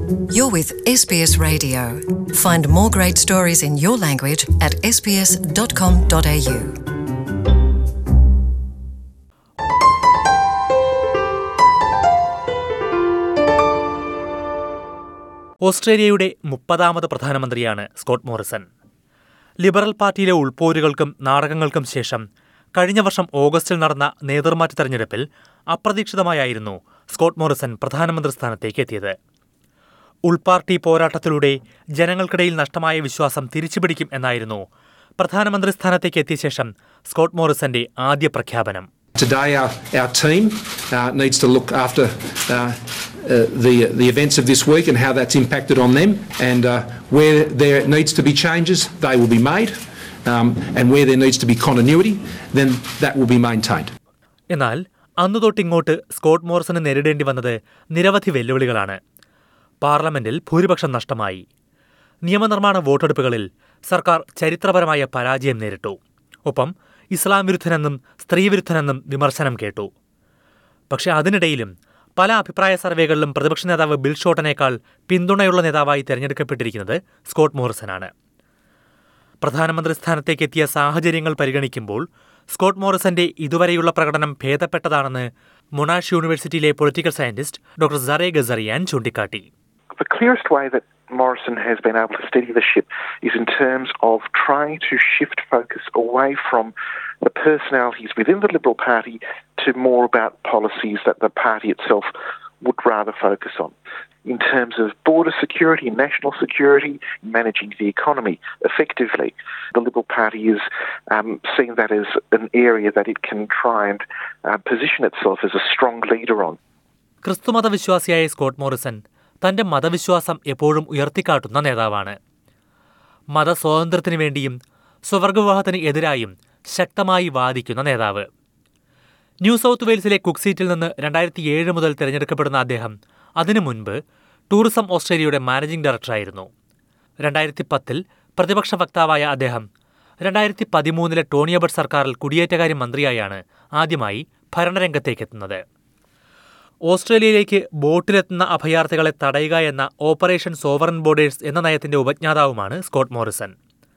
You're with SBS Radio. Find more great stories in your language at sbs.com.au. ഓസ്ട്രേലിയയുടെ മുപ്പതാമത് പ്രധാനമന്ത്രിയാണ് Scott Morrison liberal പാർട്ടിയിലെ ഉൾപോരുകൾക്കും നാടകങ്ങൾക്കും ശേഷം കഴിഞ്ഞ വർഷം ഓഗസ്റ്റിൽ നടന്ന നേതൃമാറ്റ തെരഞ്ഞെടുപ്പിൽ അപ്രതീക്ഷിതമായായിരുന്നു സ്കോട്ട് മോറിസൺ പ്രധാനമന്ത്രി സ്ഥാനത്തേക്ക് എത്തിയത് ഉൾപാർട്ടി പോരാട്ടത്തിലൂടെ ജനങ്ങൾക്കിടയിൽ നഷ്ടമായ വിശ്വാസം തിരിച്ചുപിടിക്കും എന്നായിരുന്നു പ്രധാനമന്ത്രി സ്ഥാനത്തേക്ക് എത്തിയ ശേഷം സ്കോട്ട് മോറിസന്റെ ആദ്യ പ്രഖ്യാപനം Today, our, our team uh, needs to look after uh, uh, the, the events of this week and how that's impacted on them. And uh, where there needs to be changes, they will be made. Um, and where there needs to be continuity, then that will be maintained. എന്നാൽ അന്നു തൊട്ടിങ്ങോട്ട് Scott മോറിസന് നേരിടേണ്ടി വന്നത് നിരവധി വെല്ലുവിളികളാണ് പാർലമെന്റിൽ ഭൂരിപക്ഷം നഷ്ടമായി നിയമനിർമ്മാണ വോട്ടെടുപ്പുകളിൽ സർക്കാർ ചരിത്രപരമായ പരാജയം നേരിട്ടു ഒപ്പം ഇസ്ലാം വിരുദ്ധനെന്നും സ്ത്രീവിരുദ്ധനെന്നും വിമർശനം കേട്ടു പക്ഷേ അതിനിടയിലും പല അഭിപ്രായ സർവേകളിലും പ്രതിപക്ഷ നേതാവ് ബിൽ ഷോട്ടനേക്കാൾ പിന്തുണയുള്ള നേതാവായി തെരഞ്ഞെടുക്കപ്പെട്ടിരിക്കുന്നത് സ്കോട്ട് മോറിസനാണ് പ്രധാനമന്ത്രി സ്ഥാനത്തേക്ക് എത്തിയ സാഹചര്യങ്ങൾ പരിഗണിക്കുമ്പോൾ സ്കോട്ട് മോറിസന്റെ ഇതുവരെയുള്ള പ്രകടനം ഭേദപ്പെട്ടതാണെന്ന് മൊണാഷ് യൂണിവേഴ്സിറ്റിയിലെ political scientist doctor Zareh Ghazarian ചൂണ്ടിക്കാട്ടി The clearest way that Morrison has been able to steady the ship is in terms of trying to shift focus away from the personalities within the Liberal Party to more about policies that the party itself would rather focus on. In terms of border security and national security, managing the economy effectively, the Liberal Party is um, seeing that as an area that it can try and uh, position itself as a strong leader on. ക്രിസ്തുമത വിശ്വാസിയായ Scott Morrison തന്റെ മതവിശ്വാസം എപ്പോഴും ഉയർത്തിക്കാട്ടുന്ന നേതാവാണ് മതസ്വാതന്ത്ര്യത്തിനു വേണ്ടിയും സ്വവർഗവിവാഹത്തിന് എതിരായും ശക്തമായി വാദിക്കുന്ന നേതാവ് ന്യൂ സൗത്ത് വെയിൽസിലെ കുക്ക് സീറ്റിൽ നിന്ന് രണ്ടായിരത്തി ഏഴ് മുതൽ തിരഞ്ഞെടുക്കപ്പെടുന്ന അദ്ദേഹം അതിനു മുൻപ് ടൂറിസം ഓസ്ട്രേലിയയുടെ മാനേജിംഗ് ഡയറക്ടറായിരുന്നു രണ്ടായിരത്തി പത്തിൽ പ്രതിപക്ഷ വക്താവായ അദ്ദേഹം രണ്ടായിരത്തി പതിമൂന്നിലെ ടോണിയബർട്ട് സർക്കാരിൽ കുടിയേറ്റകാര്യ മന്ത്രിയായാണ് ആദ്യമായി ഭരണരംഗത്തേക്കെത്തുന്നത് ഓസ്ട്രേലിയയിലേക്ക് ബോട്ടിലെത്തുന്ന അഭയാർത്ഥികളെ തടയുക എന്ന ഓപ്പറേഷൻ സോവറൻ ബോർഡേഴ്സ് എന്ന നയത്തിന്റെ ഉപജ്ഞാതാവുമാണ് സ്കോട്ട് മോറിസൺ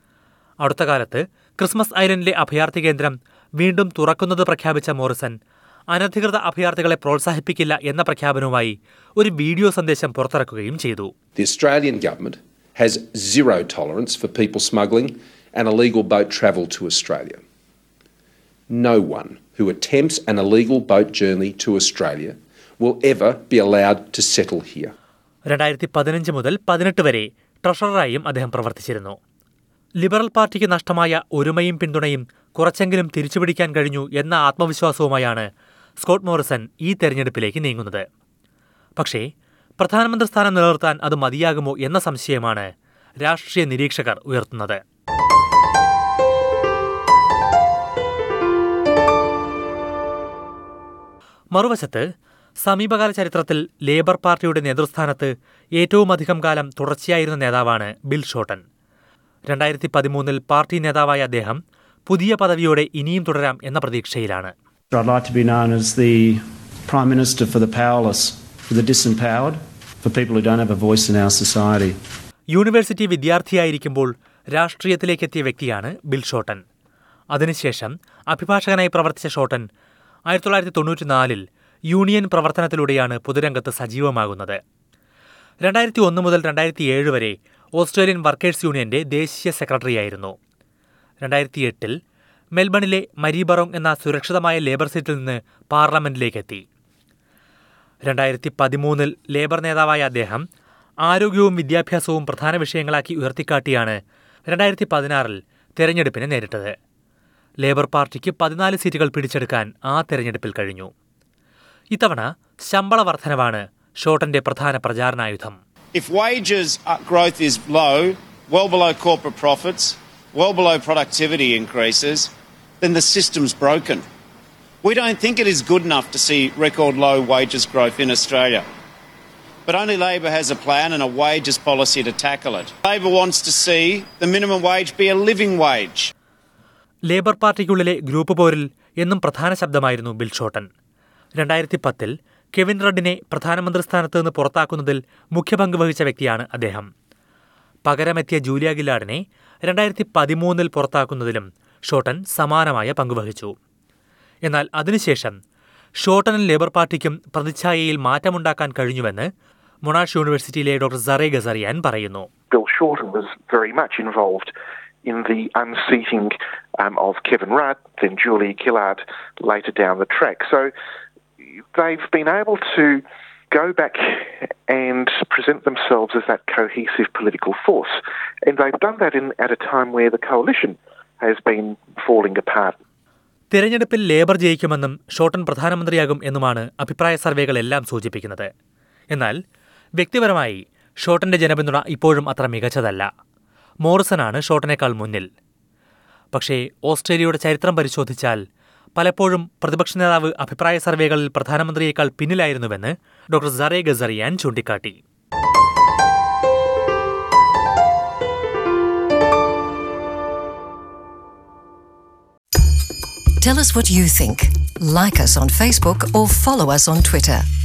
അടുത്ത കാലത്ത് ക്രിസ്മസ് ഐലൻഡിലെ അഭയാർത്ഥി കേന്ദ്രം വീണ്ടും തുറക്കുന്നത് പ്രഖ്യാപിച്ച മോറിസൺ അനധികൃത അഭയാർത്ഥികളെ പ്രോത്സാഹിപ്പിക്കില്ല എന്ന പ്രഖ്യാപനവുമായി ഒരു വീഡിയോ സന്ദേശം പുറത്തിറക്കുകയും ചെയ്തു The Australian government has zero tolerance for people smuggling and illegal boat travel to Australia. No one who attempts an illegal boat journey to Australia will ever be allowed to settle here. രണ്ടായിരത്തി പതിനഞ്ച് മുതൽ പതിനെട്ട് വരെ ട്രഷററായും അദ്ദേഹം പ്രവർത്തിച്ചിരുന്നു liberal പാർട്ടിക്ക് നഷ്ടമായ ഒരുമയും പിന്തുണയും കുറച്ചെങ്കിലും തിരിച്ചുപിടിക്കാൻ കഴിഞ്ഞു എന്ന ആത്മവിശ്വാസവുമായാണ് സ്കോട്ട് മോറിസൺ ഈ തെരഞ്ഞെടുപ്പിലേക്ക് നീങ്ങുന്നത് പക്ഷേ പ്രധാനമന്ത്രി സ്ഥാനം നിലനിർത്താൻ അത് മതിയാകുമോ എന്ന സംശയമാണ് രാഷ്ട്രീയ നിരീക്ഷകർ ഉയർത്തുന്നത് മറുവശത്ത് സമീപകാല ചരിത്രത്തിൽ ലേബർ പാർട്ടിയുടെ നേതൃസ്ഥാനത്ത് ഏറ്റവുമധികം കാലം തുടർച്ചയായിരുന്ന നേതാവാണ് ബിൽ ഷോട്ടൻ രണ്ടായിരത്തി പതിമൂന്നിൽ പാർട്ടി നേതാവായ അദ്ദേഹം പുതിയ പദവിയോടെ ഇനിയും തുടരാം എന്ന പ്രതീക്ഷയിലാണ് I'd like to be known as the Prime Minister for the powerless, for the disempowered, for people who don't have a voice in our society. University വിദ്യാർത്ഥിയായിരിക്കുമ്പോൾ രാഷ്ട്രീയത്തിലേക്കെത്തിയ വ്യക്തിയാണ് ബിൽ ഷോട്ടൻ അതിനുശേഷം അഭിഭാഷകനായി പ്രവർത്തിച്ച ഷോട്ടൻ ആയിരത്തി തൊള്ളായിരത്തി തൊണ്ണൂറ്റിനാലിൽ യൂണിയൻ പ്രവർത്തനത്തിലൂടെയാണ് പൊതുരംഗത്ത് സജീവമാകുന്നത് രണ്ടായിരത്തി ഒന്ന് മുതൽ രണ്ടായിരത്തി ഏഴ് വരെ ഓസ്ട്രേലിയൻ വർക്കേഴ്സ് യൂണിയന്റെ ദേശീയ സെക്രട്ടറിയായിരുന്നു രണ്ടായിരത്തി എട്ടിൽ മെൽബണിലെ മരീബറോങ് എന്ന സുരക്ഷിതമായ ലേബർ സീറ്റിൽ നിന്ന് പാർലമെന്റിലേക്കെത്തി രണ്ടായിരത്തി പതിമൂന്നിൽ ലേബർ നേതാവായ അദ്ദേഹം ആരോഗ്യവും വിദ്യാഭ്യാസവും പ്രധാന വിഷയങ്ങളാക്കി ഉയർത്തിക്കാട്ടിയാണ് രണ്ടായിരത്തി പതിനാറിൽ തെരഞ്ഞെടുപ്പിനെ നേരിട്ടത് ലേബർ പാർട്ടിക്ക് പതിനാല് സീറ്റുകൾ പിടിച്ചെടുക്കാൻ ആ തെരഞ്ഞെടുപ്പിൽ കഴിഞ്ഞു ഇത്തവണ ശമ്പള വർധനവാണ് ഷോട്ടന്റെ പ്രധാന പ്രചാരണായുധം If wages uh, growth is low, well below corporate profits, well below productivity increases, then the system's broken. We don't think it is good enough to see record low wages growth in Australia. But only Labor has a plan and a wages policy to tackle it. Labor wants to see the minimum wage be a living wage. Labour പാർട്ടിക്കുള്ളിലെ group പോരിൽ എന്നും പ്രധാന ശബ്ദമായിരുന്നു bill Schoten രണ്ടായിരത്തി പത്തിൽ Kevin റഡിനെ പ്രധാനമന്ത്രി സ്ഥാനത്ത് നിന്ന് പുറത്താക്കുന്നതിൽ മുഖ്യ പങ്ക് വഹിച്ച വ്യക്തിയാണ് അദ്ദേഹം പകരമെത്തിയ ജൂലിയ ഗില്ലാർഡിനെ രണ്ടായിരത്തി പതിമൂന്നിൽ പുറത്താക്കുന്നതിലും ഷോട്ടൻ സമാനമായ പങ്കുവഹിച്ചു എന്നാൽ അതിനുശേഷം ഷോട്ടനും ലേബർ പാർട്ടിക്കും പ്രതിച്ഛായയിൽ മാറ്റമുണ്ടാക്കാൻ കഴിഞ്ഞുവെന്ന് മൊണാഷ് യൂണിവേഴ്സിറ്റിയിലെ ഡോക്ടർ സറേ ഗസറിയാൻ പറയുന്നു Bill Shorten was very much involved in the unseating um, of Kevin Rudd, then Julia Gillard later down the track. So they've been able to go back and present themselves as that cohesive political force. And they've done that in, at a time where the coalition has been falling apart. തിരഞ്ഞെടുപ്പിൽ Labour ജയിക്കുമെന്നും Shorten പ്രധാനമന്ത്രിയാകും എന്നുമാണ് അഭിപ്രായ സർവേകളെല്ലാം സൂചിപ്പിക്കുന്നത് എന്നാൽ വ്യക്തിപരമായി ഷോട്ടന്റെ ജനപിന്തുണ ഇപ്പോഴും അത്ര മികച്ചതല്ല മോറിസനാണ് ഷോട്ടനേക്കാൾ മുന്നിൽ പക്ഷേ ഓസ്ട്രേലിയയുടെ ചരിത്രം പരിശോധിച്ചാൽ പലപ്പോഴും പ്രതിപക്ഷ നേതാവ് അഭിപ്രായ സർവേകളിൽ പ്രധാനമന്ത്രിയേക്കാൾ പിന്നിലായിരുന്നുവെന്ന് ഡോക്ടർ സറേ ഗസറിയാൻ ചൂണ്ടിക്കാട്ടി Tell us what you think. Like us on Facebook or follow us on Twitter.